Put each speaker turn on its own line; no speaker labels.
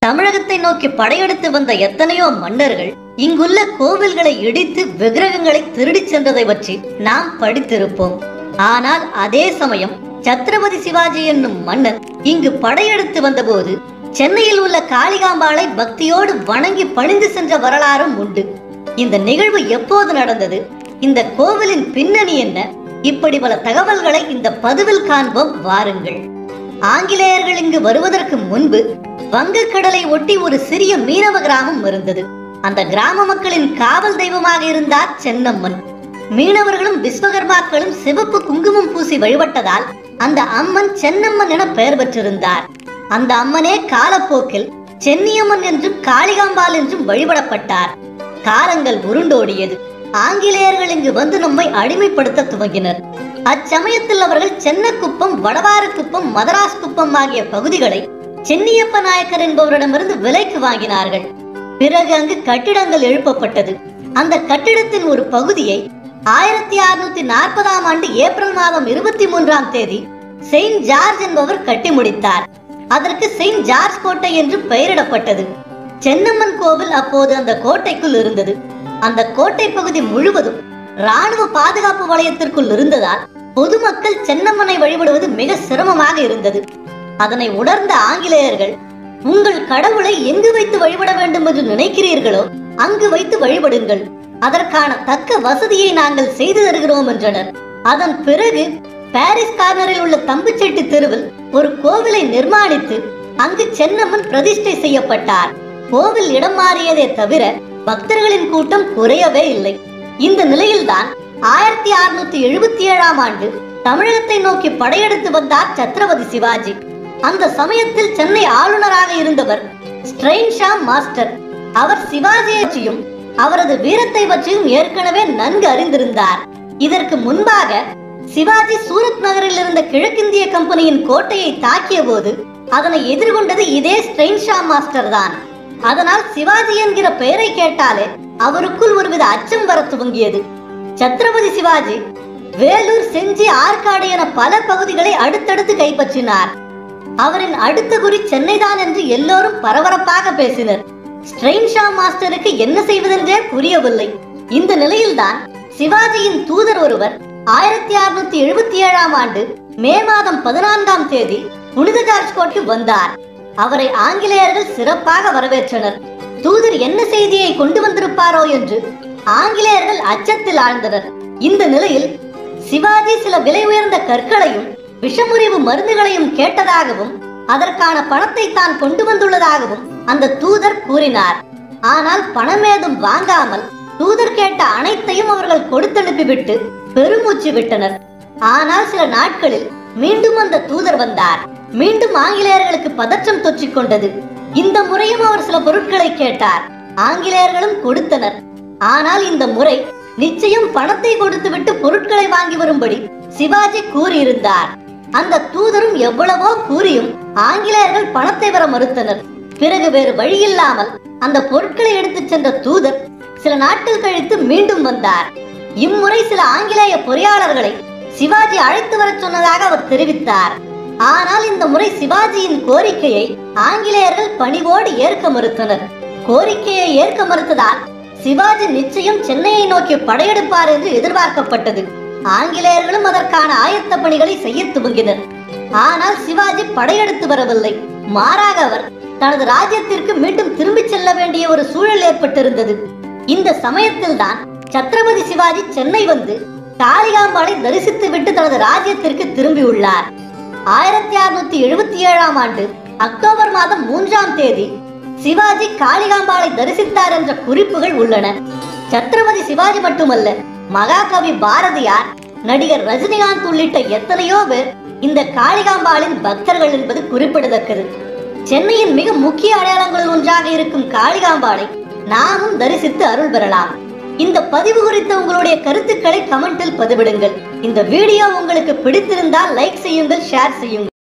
தமிழகத்தை நோக்கி படையெடுத்து வந்த எத்தனையோ மன்னர்கள் இங்குள்ள கோவில்களை இடித்து விக்கிரகங்களை திருடிச் சென்றதை பற்றி நாம் படித்திருப்போம் ஆனால் அதே சமயம் சத்ரபதி சிவாஜி என்னும் மன்னன் இங்கு படையெடுத்து வந்தபோது சென்னையில் உள்ள காளிகாம்பாளை பக்தியோடு வணங்கி பணிந்து சென்ற வரலாறும் உண்டு இந்த நிகழ்வு எப்போது நடந்தது இந்த கோவிலின் பின்னணி என்ன இப்படி பல தகவல்களை இந்த பதிவில் காண்போம் வாருங்கள் ஆங்கிலேயர்கள் இங்கு வருவதற்கு முன்பு வங்கக்கடலை ஒட்டி ஒரு சிறிய மீனவ கிராமம் இருந்தது அந்த கிராம மக்களின் காவல் தெய்வமாக இருந்தார் சென்னம்மன் மீனவர்களும் விஸ்வகர்மாக்களும் சிவப்பு குங்குமம் பூசி வழிபட்டதால் அந்த அம்மன் சென்னம்மன் என பெயர் பெற்றிருந்தார் அந்த அம்மனே காலப்போக்கில் சென்னியம்மன் என்றும் காளிகாம்பாள் என்றும் வழிபடப்பட்டார் காலங்கள் உருண்டோடியது ஆங்கிலேயர்கள் இங்கு வந்து நம்மை அடிமைப்படுத்த துவங்கினர் அச்சமயத்தில் அவர்கள் சென்னக்குப்பம் வடவாரக்குப்பம் மதராஸ் குப்பம் ஆகிய பகுதிகளை சென்னியப்ப நாயக்கர் என்பவரிடமிருந்து விலைக்கு வாங்கினார்கள் பிறகு அங்கு கட்டிடங்கள் எழுப்பப்பட்டது அந்த கட்டிடத்தின் ஒரு பகுதியை ஆயிரத்தி அறுநூத்தி நாற்பதாம் ஆண்டு ஏப்ரல் மாதம் இருபத்தி மூன்றாம் தேதி செயின்ட் ஜார்ஜ் என்பவர் கட்டி முடித்தார் அதற்கு செயின்ட் ஜார்ஜ் கோட்டை என்று பெயரிடப்பட்டது சென்னம்மன் கோவில் அப்போது அந்த கோட்டைக்குள் இருந்தது அந்த கோட்டை பகுதி முழுவதும் ராணுவ பாதுகாப்பு வளையத்திற்குள் இருந்ததால் பொதுமக்கள் சென்னம்மனை வழிபடுவது மிக சிரமமாக இருந்தது அதனை உணர்ந்த ஆங்கிலேயர்கள் உங்கள் கடவுளை எங்கு வைத்து வழிபட வேண்டும் என்று நினைக்கிறீர்களோ அங்கு வைத்து வழிபடுங்கள் அதற்கான தக்க வசதியை நாங்கள் செய்து தருகிறோம் என்றனர் அதன் பிறகு பாரிஸ் கார்னரில் உள்ள தம்புச்செட்டி தெருவில் ஒரு கோவிலை நிர்மாணித்து அங்கு சென்னம்மன் பிரதிஷ்டை செய்யப்பட்டார் கோவில் இடம் மாறியதே தவிர பக்தர்களின் கூட்டம் குறையவே இல்லை இந்த நிலையில்தான் ஆயிரத்தி அறுநூத்தி எழுபத்தி ஏழாம் ஆண்டு தமிழகத்தை நோக்கி படையெடுத்து வந்தார் சத்ரபதி சிவாஜி அந்த சமயத்தில் சென்னை ஆளுநராக இருந்தவர் ஸ்ட்ரெயின்ஷா மாஸ்டர் அவர் சிவாஜியை பற்றியும் அவரது வீரத்தை பற்றியும் ஏற்கனவே நன்கு அறிந்திருந்தார் இதற்கு முன்பாக சிவாஜி சூரத் நகரில் இருந்த கிழக்கிந்திய கம்பெனியின் கோட்டையை தாக்கிய போது அதனை எதிர்கொண்டது இதே ஸ்ட்ரெயின்ஷா மாஸ்டர் தான் அதனால் சிவாஜி என்கிற பெயரை கேட்டாலே அவருக்குள் ஒருவித அச்சம் வர துவங்கியது சத்ரபதி சிவாஜி வேலூர் செஞ்சி ஆற்காடு என பல பகுதிகளை அடுத்தடுத்து கைப்பற்றினார் அவரின் அடுத்த குறி சென்னைதான் என்று எல்லோரும் பரபரப்பாக பேசினர் ஸ்ட்ரெயின்ஷா மாஸ்டருக்கு என்ன செய்வதென்றே புரியவில்லை இந்த நிலையில்தான் சிவாஜியின் தூதர் ஒருவர் ஆயிரத்தி அறுநூத்தி எழுபத்தி ஏழாம் ஆண்டு மே மாதம் பதினான்காம் தேதி புனித ஜார்ஜ் கோட்டைக்கு வந்தார் அவரை ஆங்கிலேயர்கள் சிறப்பாக வரவேற்றனர் தூதர் என்ன செய்தியை கொண்டு வந்திருப்பாரோ என்று ஆங்கிலேயர்கள் அச்சத்தில் ஆழ்ந்தனர் இந்த நிலையில் சிவாஜி சில விலை உயர்ந்த கற்களையும் விஷமுறிவு மருந்துகளையும் கேட்டதாகவும் அதற்கான பணத்தை தான் கொண்டு வந்துள்ளதாகவும் அந்த தூதர் கூறினார் ஆனால் பணமேதும் வாங்காமல் தூதர் கேட்ட அனைத்தையும் அவர்கள் கொடுத்தனுப்பிவிட்டு பெருமூச்சு விட்டனர் ஆனால் சில நாட்களில் மீண்டும் அந்த தூதர் வந்தார் மீண்டும் ஆங்கிலேயர்களுக்கு பதற்றம் தொற்றிக் கொண்டது இந்த முறையும் அவர் சில பொருட்களை கேட்டார் ஆங்கிலேயர்களும் கொடுத்தனர் ஆனால் இந்த முறை நிச்சயம் பணத்தை கொடுத்துவிட்டு பொருட்களை வாங்கி வரும்படி சிவாஜி கூறியிருந்தார் அந்த தூதரும் எவ்வளவோ கூறியும் ஆங்கிலேயர்கள் பணத்தை வர மறுத்தனர் பிறகு வேறு வழியில்லாமல் அந்த பொருட்களை எடுத்துச் சென்ற தூதர் சில நாட்கள் கழித்து மீண்டும் வந்தார் இம்முறை சில ஆங்கிலேய பொறியாளர்களை சிவாஜி அழைத்து வரச் சொன்னதாக அவர் தெரிவித்தார் ஆனால் இந்த முறை சிவாஜியின் கோரிக்கையை ஆங்கிலேயர்கள் பணிவோடு ஏற்க மறுத்தனர் கோரிக்கையை ஏற்க மறுத்ததால் சிவாஜி நிச்சயம் சென்னையை நோக்கி படையெடுப்பார் என்று எதிர்பார்க்கப்பட்டது ஆங்கிலேயர்களும் அதற்கான ஆயத்த பணிகளை செய்ய துவங்கினர் ஆனால் சிவாஜி படையெடுத்து வரவில்லை மாறாக அவர் தனது ராஜ்யத்திற்கு மீண்டும் திரும்பிச் செல்ல வேண்டிய ஒரு சூழல் ஏற்பட்டிருந்தது இந்த சமயத்தில்தான் சத்ரபதி சிவாஜி சென்னை வந்து காளிகாம்பாளை தரிசித்து விட்டு தனது ராஜ்யத்திற்கு திரும்பியுள்ளார் ஆயிரத்தி அறுநூத்தி எழுபத்தி ஏழாம் ஆண்டு அக்டோபர் மாதம் மூன்றாம் தேதி சிவாஜி காளிகாம்பாளை தரிசித்தார் என்ற குறிப்புகள் உள்ளன சத்ரபதி சிவாஜி மட்டுமல்ல மகாகவி பாரதியார் நடிகர் ரஜினிகாந்த் உள்ளிட்ட எத்தனையோ பேர் இந்த காளிகாம்பாளின் பக்தர்கள் என்பது குறிப்பிடத்தக்கது சென்னையின் மிக முக்கிய அடையாளங்களில் ஒன்றாக இருக்கும் காளிகாம்பாளை நாமும் தரிசித்து அருள் பெறலாம் இந்த பதிவு குறித்த உங்களுடைய கருத்துக்களை கமெண்டில் பதிவிடுங்கள் இந்த வீடியோ உங்களுக்கு பிடித்திருந்தால் லைக் செய்யுங்கள் ஷேர் செய்யுங்கள்